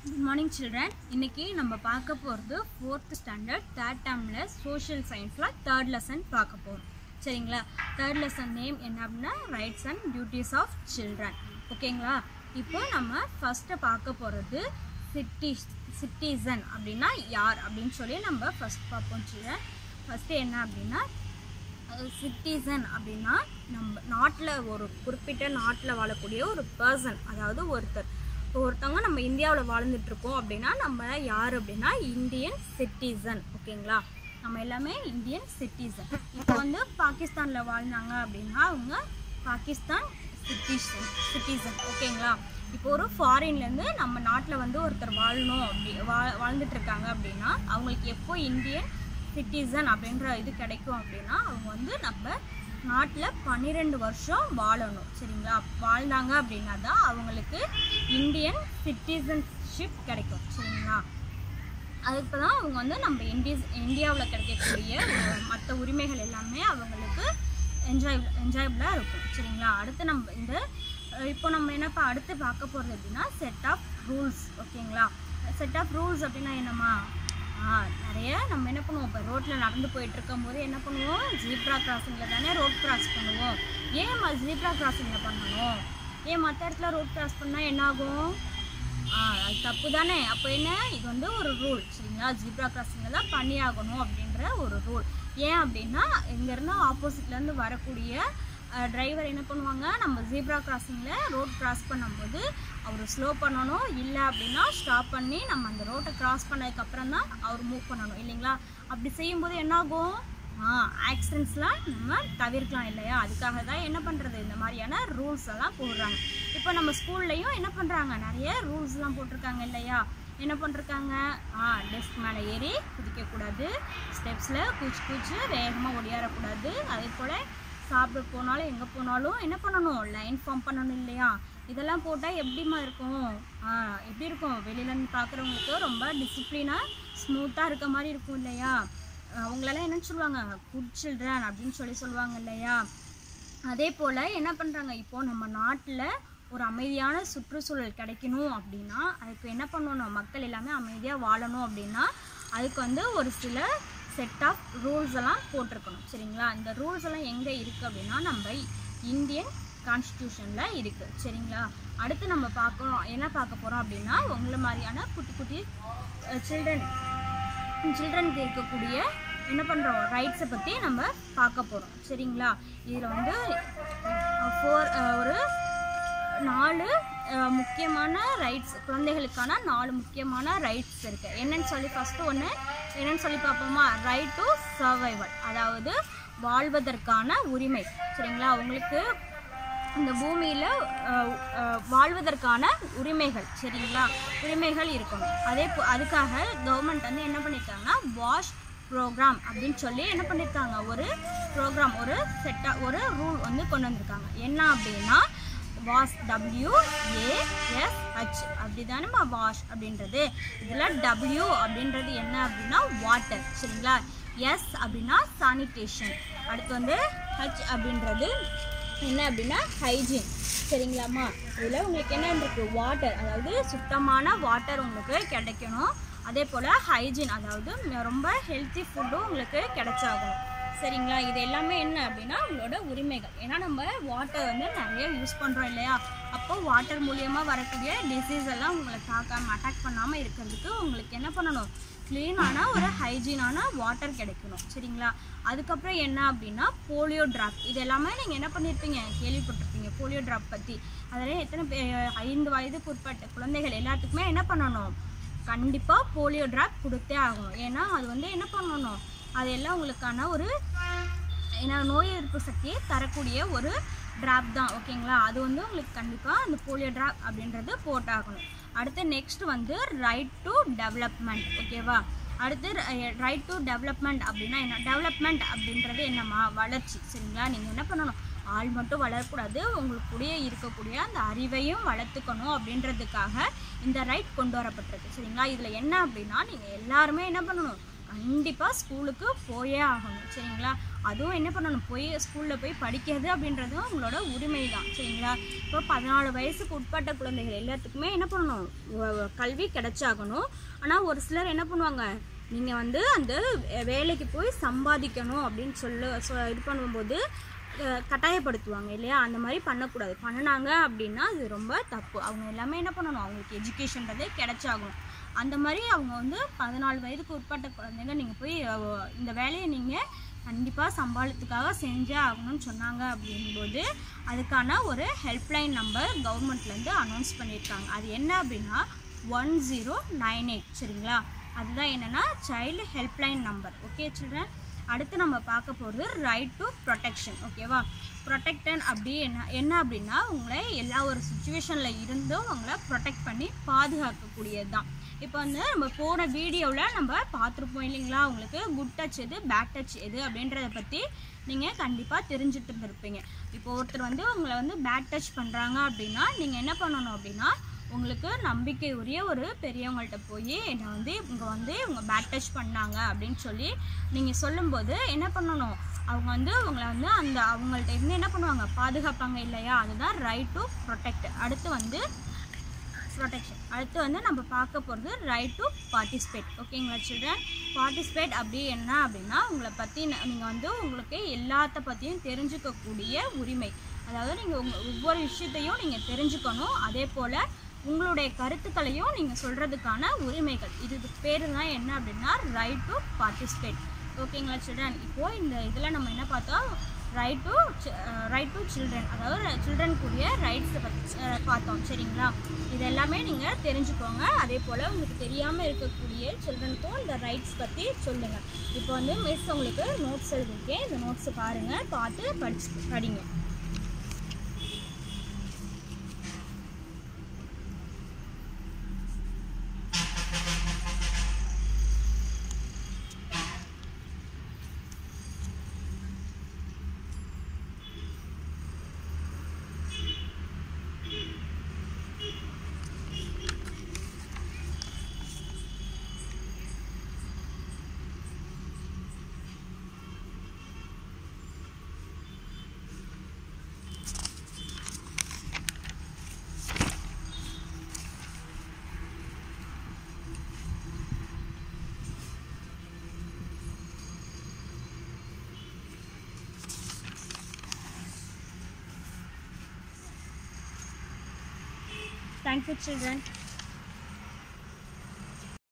good morning children இன்னைக்கு நம்ம பார்க்க போகிறது ஃபோர்த் ஸ்டாண்டர்ட் தேர்ட் டேர்மில் சோஷியல் சயின்ஸில் தேர்ட் லெசன் பார்க்க போகிறோம் சரிங்களா தேர்ட் லெசன் நேம் என்ன அப்படின்னா rights and duties of children ஓகேங்களா இப்போ நம்ம ஃபஸ்ட்டு பார்க்க போகிறது சிட்டி சிட்டிசன் அப்படின்னா யார் அப்படின்னு சொல்லி நம்ம ஃபஸ்ட் பார்ப்போம் சில்ட்ரன் ஃபஸ்ட்டு என்ன அப்படின்னா சிட்டிசன் அப்படின்னா நம்ம நாட்டில் ஒரு குறிப்பிட்ட நாட்டில் வாழக்கூடிய ஒரு பர்சன் அதாவது ஒருத்தர் இப்போ ஒருத்தவங்க நம்ம இந்தியாவில் வாழ்ந்துட்டு இருக்கோம் அப்படின்னா நம்ம யார் அப்படின்னா இந்தியன் சிட்டிசன் ஓகேங்களா நம்ம எல்லாமே இந்தியன் சிட்டிசன் இப்போ வந்து பாகிஸ்தானில் வாழ்ந்தாங்க அப்படின்னா அவங்க பாகிஸ்தான் சிட்டிசன் சிட்டிசன் ஓகேங்களா இப்போ ஒரு ஃபாரின்லேருந்து நம்ம நாட்டில் வந்து ஒருத்தர் வாழணும் அப்படி வா வாழ்ந்துட்டு இருக்காங்க அப்படின்னா அவங்களுக்கு எப்போ இந்தியன் சிட்டிசன் அப்படின்ற இது கிடைக்கும் அப்படின்னா அவங்க வந்து நம்ம நாட்டில் பன்னிரெண்டு வருஷம் வாழணும் சரிங்களா வாழ்ந்தாங்க அப்படின்னா தான் அவங்களுக்கு இந்தியன் சிட்டிசன்ஷிப் கிடைக்கும் சரிங்களா அதுக்கு தான் அவங்க வந்து நம்ம இந்திய இந்தியாவில் கிடைக்கக்கூடிய மற்ற உரிமைகள் எல்லாமே அவங்களுக்கு என்ஜாய் என்ஜாயபிளாக இருக்கும் சரிங்களா அடுத்து நம்ம இந்த அஹ் இப்போ நம்ம என்னப்பா அடுத்து பார்க்க போகிறது அப்படின்னா செட் ஆஃப் ரூல்ஸ் ஓகேங்களா செட் ஆஃப் ரூல்ஸ் அப்படின்னா என்னம்மா ஆ நிறைய நம்ம என்ன பண்ணுவோம் இப்போ ரோட்டில் நடந்து போயிட்டு இருக்கும்போது என்ன பண்ணுவோம் ஜீப்ரா கிராசிங்கில் தானே ரோட் கிராஸ் பண்ணுவோம் ஏன் ஜீப்ரா கிராசிங்கில் பண்ணணும் ஏன் மற்ற இடத்துல ரோட் கிராஸ் பண்ணால் என்ன ஆகும் ஆ அது தப்பு தானே அப்போ என்ன இது வந்து ஒரு ரூல் சரிங்களா ஜீப்ரா கிராசிங்கில் தான் பண்ணி ஆகணும் அப்படின்ற ஒரு ரூல் ஏன் அப்படின்னா இங்கேருந்து ஆப்போசிட்லேருந்து வரக்கூடிய டிரைவர் என்ன பண்ணுவாங்க நம்ம ஜீப்ரா கிராசிங்கில் ரோட் கிராஸ் பண்ணும்போது அவர் ஸ்லோ பண்ணணும் இல்லை அப்படின்னா ஸ்டாப் பண்ணி நம்ம அந்த ரோட்டை கிராஸ் பண்ணதுக்கப்புறம் தான் அவர் மூவ் பண்ணணும் இல்லைங்களா அப்படி செய்யும்போது என்னாகும் ஆ ஆக்சிடென்ட்ஸ்லாம் நம்ம தவிர்க்கலாம் இல்லையா அதுக்காக தான் என்ன பண்ணுறது இந்த மாதிரியான ரூல்ஸ் எல்லாம் போடுறாங்க இப்போ நம்ம ஸ்கூல்லையும் என்ன பண்ணுறாங்க நிறைய ரூல்ஸ்லாம் போட்டிருக்காங்க இல்லையா என்ன பண்ணிருக்காங்க ஆ டெஸ்க் மேலே ஏறி குதிக்கக்கூடாது ஸ்டெப்ஸில் குச்சி குச்சி வேகமாக ஒடியாரக்கூடாது அதே போல் சாப்பிட போனாலும் எங்கே போனாலும் என்ன பண்ணணும் லைன் ஃபார்ம் பண்ணணும் இல்லையா இதெல்லாம் போட்டால் எப்படிம்மா இருக்கும் ஆ எப்படி இருக்கும் வெளியிலேருந்து பார்க்குறவங்களுக்கு ரொம்ப டிசிப்ளினாக ஸ்மூத்தாக இருக்க மாதிரி இருக்கும் இல்லையா அவங்களெல்லாம் என்ன சொல்லுவாங்க குட் சில்ட்ரன் அப்படின்னு சொல்லி சொல்லுவாங்க இல்லையா அதே போல் என்ன பண்ணுறாங்க இப்போது நம்ம நாட்டில் ஒரு அமைதியான சுற்றுச்சூழல் கிடைக்கணும் அப்படின்னா அதுக்கு என்ன பண்ணணும் மக்கள் எல்லாமே அமைதியாக வாழணும் அப்படின்னா அதுக்கு வந்து ஒரு சில செட் ஆஃப் ரூல்ஸ் எல்லாம் போட்டிருக்கணும் சரிங்களா இந்த ரூல்ஸ் எல்லாம் எங்கே இருக்குது அப்படின்னா நம்ம இந்தியன் கான்ஸ்டியூஷனில் இருக்குது சரிங்களா அடுத்து நம்ம பார்க்குறோம் என்ன பார்க்க போகிறோம் அப்படின்னா உங்களை மாதிரியான குட்டி குட்டி சில்ட்ரன் சில்ட்ரனுக்கு இருக்கக்கூடிய என்ன பண்ணுறோம் ரைட்ஸை பற்றி நம்ம பார்க்க போகிறோம் சரிங்களா இதில் வந்து ஃபோர் ஒரு நாலு அஹ், முக்கியமான ரைட்ஸ் குழந்தைகளுக்கான நாலு முக்கியமான ரைட்ஸ் இருக்குது என்னன்னு சொல்லி ஃபஸ்ட்டு ஒன்று என்னன்னு சொல்லி பார்ப்போமா ரைட் டு சர்வைவல் அதாவது வாழ்வதற்கான உரிமை சரிங்களா உங்களுக்கு இந்த பூமியில் வாழ்வதற்கான உரிமைகள் சரிங்களா உரிமைகள் இருக்கணும் அதே போ அதுக்காக கவர்மெண்ட் வந்து என்ன பண்ணியிருக்காங்கன்னா வாஷ் ப்ரோக்ராம் அப்படின்னு சொல்லி என்ன பண்ணியிருக்காங்க ஒரு ப்ரோக்ராம் ஒரு செட்டாக ஒரு ரூல் வந்து கொண்டு வந்திருக்காங்க என்ன அப்படின்னா வாஷ் டபிள்யூ ஏஎஸ்ஹெச் அப்படி தானேம்மா வாஷ் அப்படின்றது இதில் டபிள்யூ அப்படின்றது என்ன அப்படின்னா வாட்டர் சரிங்களா எஸ் அப்படின்னா சானிடேஷன் அடுத்து வந்து ஹெச் அப்படின்றது என்ன அப்படின்னா ஹைஜீன் சரிங்களாம்மா இதில் உங்களுக்கு என்ன இருக்குது வாட்டர் அதாவது சுத்தமான வாட்டர் உங்களுக்கு கிடைக்கணும் அதே போல் ஹைஜீன் அதாவது ம- ரொம்ப ஹெல்த்தி ஃபுட்டும் உங்களுக்கு கிடைச்சாகணும் சரிங்களா இது எல்லாமே என்ன அப்படின்னா உங்களோட உரிமைகள் ஏன்னா நம்ம வாட்டர் வந்து நிறைய யூஸ் பண்ணுறோம் இல்லையா அப்போ வாட்டர் மூலியமாக வரக்கூடிய டிசீஸ் எல்லாம் உங்களை தாக்காமல் அட்டாக் பண்ணாமல் இருக்கிறதுக்கு உங்களுக்கு என்ன பண்ணணும் க்ளீனான ஒரு ஹைஜீனான வாட்டர் கிடைக்கணும் சரிங்களா அதுக்கப்புறம் என்ன அப்படின்னா போலியோ ட்ராப் இது எல்லாமே நீங்கள் என்ன பண்ணியிருப்பீங்க கேள்விப்பட்டிருப்பீங்க போலியோ ட்ராப் பற்றி அதில் எத்தனை பே ஐந்து வயதுக்கு உட்பட்ட குழந்தைகள் எல்லாத்துக்குமே என்ன பண்ணணும் கண்டிப்பாக போலியோ ட்ராப் கொடுத்தே ஆகணும் ஏன்னா அது வந்து என்ன பண்ணணும் அது எல்லாம் உங்களுக்கான ஒரு ஏன்னா நோய் எதிர்ப்பு சக்தியை தரக்கூடிய ஒரு ட்ராப் தான் ஓகேங்களா அது வந்து உங்களுக்கு கண்டிப்பாக அந்த போலியோ ட்ராப் அப்படின்றது போட்டாகணும் அடுத்து நெக்ஸ்ட் வந்து ரைட் டு டெவலப்மெண்ட் ஓகேவா அடுத்து ரைட் டு டெவலப்மெண்ட் அப்படின்னா என்ன டெவலப்மெண்ட் அப்படின்றது என்னம்மா வளர்ச்சி சரிங்களா நீங்கள் என்ன பண்ணணும் ஆள் மட்டும் வளரக்கூடாது உங்களுக்குடைய இருக்கக்கூடிய அந்த அறிவையும் வளர்த்துக்கணும் அப்படின்றதுக்காக இந்த ரைட் கொண்டு வரப்பட்டிருக்கு சரிங்களா இதில் என்ன அப்படின்னா நீங்கள் எல்லாருமே என்ன பண்ணணும் கண்டிப்பாக ஸ்கூலுக்கு போயே ஆகணும் சரிங்களா அதுவும் என்ன பண்ணணும் போய் ஸ்கூலில் போய் படிக்கிறது அப்படின்றதும் உங்களோட உரிமை தான் சரிங்களா இப்போ பதினாலு வயசுக்கு உட்பட்ட குழந்தைகள் எல்லாத்துக்குமே என்ன பண்ணணும் வ- வ- கல்வி கிடைச்சாகணும் ஆனால் ஒரு சிலர் என்ன பண்ணுவாங்க நீங்கள் வந்து அந்த வே- வேலைக்கு போய் சம்பாதிக்கணும் அப்படின்னு சொல்லு சொ- இது பண்ணும்போது அஹ், கட்டாயப்படுத்துவாங்க இல்லையா அந்த மாதிரி பண்ணக்கூடாது பண்ணினாங்க அப்படின்னா அது ரொம்ப தப்பு அவங்க எல்லாமே என்ன பண்ணணும் அவங்களுக்கு எஜுகேஷன்றதே கிடைச்சாகணும் அந்த மாதிரி அவங்க வந்து பதினாலு வயதுக்கு உட்பட்ட குழந்தைங்க நீங்கள் போய் அஹ், இந்த வேலையை நீங்கள் கண்டிப்பாக சம்பாளத்துக்காக செஞ்சே ஆகணும்னு சொன்னாங்க அப்படிங்கும்போது அதுக்கான ஒரு ஹெல்ப்லைன் நம்பர் கவர்மெண்ட்லேருந்து அனௌன்ஸ் பண்ணியிருக்காங்க அது என்ன அப்படின்னா ஒன் ஜீரோ நைன் எயிட் சரிங்களா அதுதான் என்னென்னா child helpline number okay children அடுத்து நம்ம பார்க்க போகிறது ரைட் டு ப்ரொடெக்ஷன் ஓகேவா ப்ரொடெக்டன் அப்படி என்ன என்ன அப்படின்னா உங்களை எல்லா ஒரு சுச்சுவேஷனில் இருந்தும் உங்களை ப்ரொடெக்ட் பண்ணி பாதுகாக்கக்கூடியது தான் இப்போ வந்து நம்ம போன வீடியோவில் நம்ம பார்த்துருப்போம் இல்லைங்களா உங்களுக்கு குட் டச் எது பேட் டச் எது அப்படின்றத பற்றி நீங்கள் கண்டிப்பாக தெரிஞ்சுட்டு இருந்திருப்பீங்க இப்போ ஒருத்தர் வந்து உங்களை வந்து பேட் டச் பண்ணுறாங்க அப்படின்னா நீங்கள் என்ன பண்ணணும் அப்படின்னா உங்களுக்கு நம்பிக்கை உரிய ஒரு பெரியவங்கள்ட்ட போய் என்னை வந்து இவங்க வந்து இவங்க பேட் டச் பண்ணாங்க அப்படின்னு சொல்லி நீங்கள் சொல்லும்போது என்ன பண்ணணும் அவங்க வந்து உங்களை வந்து அந்த அவங்கள்ட்ட இருந்து என்ன பண்ணுவாங்க பாதுகாப்பாங்க இல்லையா அதுதான் ரைட் டு ப்ரொடெக்ட் அடுத்து வந்து ப்ரொடெக்ஷன் அடுத்து வந்து நம்ம பார்க்க போகிறது ரைட் டு பார்ட்டிசிபேட் ஓகேங்களா சில்ட்ரன் பார்ட்டிசிபேட் அப்படி என்ன அப்படின்னா உங்களை பற்றி நீங்கள் வந்து உங்களுக்கு எல்லாத்த பற்றியும் தெரிஞ்சுக்கக்கூடிய உரிமை அதாவது நீங்கள் உங்கள் ஒவ்வொரு விஷயத்தையும் நீங்கள் தெரிஞ்சுக்கணும் அதே போல் உங்களுடைய கருத்துக்களையும் நீங்கள் சொல்கிறதுக்கான உரிமைகள் இதுக்கு பேர் தான் என்ன அப்படின்னா ரைட் டு பார்ட்டிசிபேட் ஓகேங்களா சில்ட்ரன் இப்போது இந்த இதில் நம்ம என்ன பார்த்தோம் right to right to children அதாவது சில்ட்ரனுக்குரிய ரைட்ஸை பற்றி பார்த்தோம் சரிங்களா இது எல்லாமே நீங்கள் தெரிஞ்சுக்கோங்க அதே போல் உங்களுக்கு தெரியாமல் இருக்கக்கூடிய சில்ட்ரனுக்கும் இந்த ரைட்ஸ் பற்றி சொல்லுங்கள் இப்போ வந்து மிஸ் உங்களுக்கு நோட்ஸ் எழுதிருக்கேன் இந்த நோட்ஸை பாருங்கள் பார்த்து படிச்சு படிங்க தேங்க்யூ சில்ட்ரன்